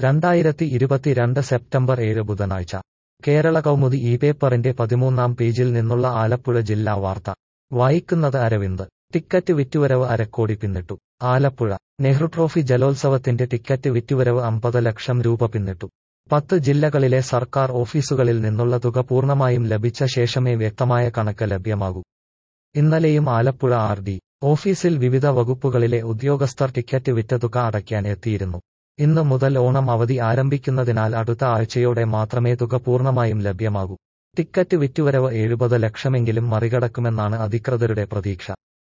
രണ്ടായിരത്തി ഇരുപത്തിരണ്ട് സെപ്റ്റംബർ ഏഴ് ബുധനാഴ്ച കേരള കൗമുദി ഈ പേപ്പറിന്റെ പതിമൂന്നാം പേജിൽ നിന്നുള്ള ആലപ്പുഴ ജില്ലാ വാർത്ത വായിക്കുന്നത് അരവിന്ദ് ടിക്കറ്റ് വിറ്റുവരവ് അരക്കോടി പിന്നിട്ടു ആലപ്പുഴ നെഹ്റു ട്രോഫി ജലോത്സവത്തിന്റെ ടിക്കറ്റ് വിറ്റുവരവ് അമ്പത് ലക്ഷം രൂപ പിന്നിട്ടു പത്ത് ജില്ലകളിലെ സർക്കാർ ഓഫീസുകളിൽ നിന്നുള്ള തുക പൂർണ്ണമായും ലഭിച്ച ശേഷമേ വ്യക്തമായ കണക്ക് ലഭ്യമാകൂ ഇന്നലെയും ആലപ്പുഴ ആർ ഡി ഓഫീസിൽ വിവിധ വകുപ്പുകളിലെ ഉദ്യോഗസ്ഥർ ടിക്കറ്റ് വിറ്റ തുക അടയ്ക്കാൻ എത്തിയിരുന്നു ഇന്ന് മുതൽ ഓണം അവധി ആരംഭിക്കുന്നതിനാൽ അടുത്ത ആഴ്ചയോടെ മാത്രമേ തുക പൂർണ്ണമായും ലഭ്യമാകൂ ടിക്കറ്റ് വിറ്റുവരവ് എഴുപത് ലക്ഷമെങ്കിലും മറികടക്കുമെന്നാണ് അധികൃതരുടെ പ്രതീക്ഷ